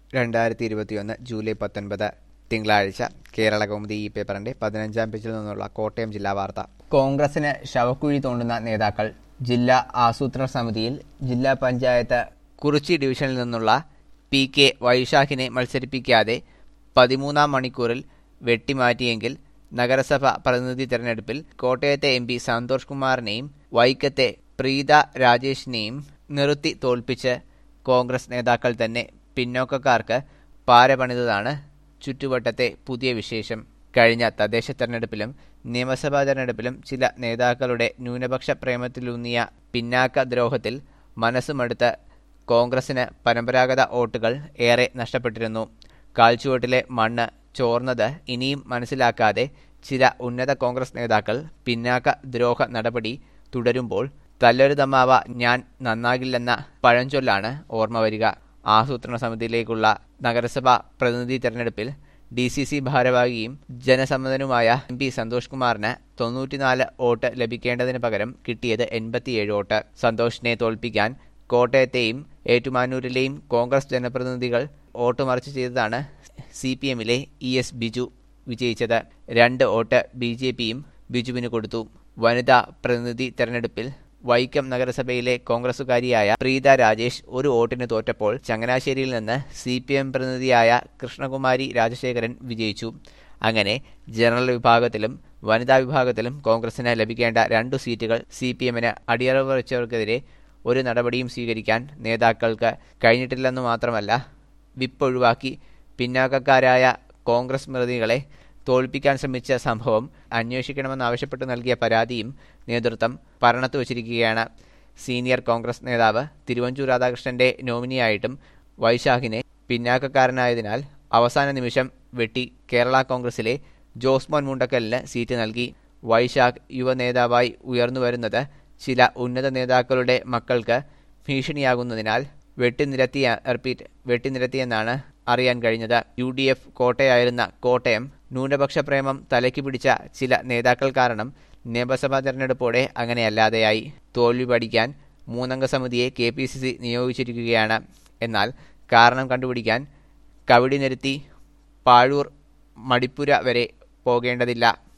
രണ്ടായിരത്തി ഇരുപത്തിയൊന്ന് ജൂലൈ പത്തൊൻപത് തിങ്കളാഴ്ച കേരള കൗമുദി ഈ പേപ്പറിന്റെ പതിനഞ്ചാം പേജിൽ നിന്നുള്ള കോട്ടയം ജില്ലാ വാർത്ത കോൺഗ്രസിന് ശവക്കുഴി തോണ്ടുന്ന നേതാക്കൾ ജില്ലാ ആസൂത്രണ സമിതിയിൽ ജില്ലാ പഞ്ചായത്ത് കുറിച്ചി ഡിവിഷനിൽ നിന്നുള്ള പി കെ വൈശാഖിനെ മത്സരിപ്പിക്കാതെ പതിമൂന്നാം മണിക്കൂറിൽ വെട്ടിമാറ്റിയെങ്കിൽ നഗരസഭ പ്രതിനിധി തെരഞ്ഞെടുപ്പിൽ കോട്ടയത്തെ എം പി സന്തോഷ് കുമാറിനെയും വൈക്കത്തെ പ്രീത രാജേഷിനെയും നിർത്തി തോൽപ്പിച്ച് കോൺഗ്രസ് നേതാക്കൾ തന്നെ പിന്നോക്കക്കാർക്ക് പാരപണിതതാണ് ചുറ്റുവട്ടത്തെ പുതിയ വിശേഷം കഴിഞ്ഞ തദ്ദേശ തെരഞ്ഞെടുപ്പിലും നിയമസഭാ തെരഞ്ഞെടുപ്പിലും ചില നേതാക്കളുടെ ന്യൂനപക്ഷ പ്രേമത്തിലൂന്നിയ പിന്നാക്ക ദ്രോഹത്തിൽ മനസ്സുമടുത്ത് കോൺഗ്രസിന് പരമ്പരാഗത വോട്ടുകൾ ഏറെ നഷ്ടപ്പെട്ടിരുന്നു കാൽച്ചുവട്ടിലെ മണ്ണ് ചോർന്നത് ഇനിയും മനസ്സിലാക്കാതെ ചില ഉന്നത കോൺഗ്രസ് നേതാക്കൾ പിന്നാക്ക ദ്രോഹ നടപടി തുടരുമ്പോൾ തല്ലൊരുതമ്മാവ ഞാൻ നന്നാകില്ലെന്ന പഴഞ്ചൊല്ലാണ് ഓർമ്മ വരിക ആസൂത്രണ സമിതിയിലേക്കുള്ള നഗരസഭാ പ്രതിനിധി തെരഞ്ഞെടുപ്പിൽ ഡി സി സി ഭാരവാഹിയും ജനസമ്മതനുമായ എം പി സന്തോഷ് കുമാറിന് തൊണ്ണൂറ്റിനാല് വോട്ട് ലഭിക്കേണ്ടതിന് പകരം കിട്ടിയത് എൺപത്തിയേഴ് വോട്ട് സന്തോഷിനെ തോൽപ്പിക്കാൻ കോട്ടയത്തെയും ഏറ്റുമാനൂരിലെയും കോൺഗ്രസ് ജനപ്രതിനിധികൾ വോട്ട് മറിച്ച് ചെയ്തതാണ് സി പി എമ്മിലെ ഇ എസ് ബിജു വിജയിച്ചത് രണ്ട് വോട്ട് ബി ജെ പിയും ബിജുവിന് കൊടുത്തു വനിതാ പ്രതിനിധി തെരഞ്ഞെടുപ്പിൽ വൈക്കം നഗരസഭയിലെ കോൺഗ്രസുകാരിയായ പ്രീത രാജേഷ് ഒരു വോട്ടിന് തോറ്റപ്പോൾ ചങ്ങനാശ്ശേരിയിൽ നിന്ന് സി പി എം പ്രതിനിധിയായ കൃഷ്ണകുമാരി രാജശേഖരൻ വിജയിച്ചു അങ്ങനെ ജനറൽ വിഭാഗത്തിലും വനിതാ വിഭാഗത്തിലും കോൺഗ്രസിന് ലഭിക്കേണ്ട രണ്ടു സീറ്റുകൾ സി പി എമ്മിന് അടിയറവ് വെച്ചവർക്കെതിരെ ഒരു നടപടിയും സ്വീകരിക്കാൻ നേതാക്കൾക്ക് കഴിഞ്ഞിട്ടില്ലെന്നു മാത്രമല്ല വിപ്പ് ഒഴിവാക്കി പിന്നാക്കക്കാരായ കോൺഗ്രസ് പ്രതിനിധികളെ തോൽപ്പിക്കാൻ ശ്രമിച്ച സംഭവം അന്വേഷിക്കണമെന്നാവശ്യപ്പെട്ട് നൽകിയ പരാതിയും നേതൃത്വം പരണത്ത് വച്ചിരിക്കുകയാണ് സീനിയർ കോൺഗ്രസ് നേതാവ് തിരുവഞ്ചൂർ രാധാകൃഷ്ണന്റെ നോമിനിയായിട്ടും വൈശാഖിനെ പിന്നാക്കക്കാരനായതിനാൽ അവസാന നിമിഷം വെട്ടി കേരള കോൺഗ്രസിലെ ജോസ്മോൻ മുണ്ടക്കലിന് സീറ്റ് നൽകി വൈശാഖ് യുവ നേതാവായി ഉയർന്നുവരുന്നത് ചില ഉന്നത നേതാക്കളുടെ മക്കൾക്ക് ഭീഷണിയാകുന്നതിനാൽ വെട്ടിനിരത്തിയ റിപ്പീറ്റ് വെട്ടിനിരത്തിയെന്നാണ് അറിയാൻ കഴിഞ്ഞത് യു ഡി എഫ് കോട്ടയായിരുന്ന കോട്ടയം ന്യൂനപക്ഷ പ്രേമം തലയ്ക്ക് പിടിച്ച ചില നേതാക്കൾ കാരണം നിയമസഭാ തെരഞ്ഞെടുപ്പോടെ അങ്ങനെയല്ലാതെയായി തോൽവി പഠിക്കാൻ മൂന്നംഗ സമിതിയെ കെ പി സി സി നിയോഗിച്ചിരിക്കുകയാണ് എന്നാൽ കാരണം കണ്ടുപിടിക്കാൻ കവിടി നിരത്തി പാഴൂർ മടിപ്പുര വരെ പോകേണ്ടതില്ല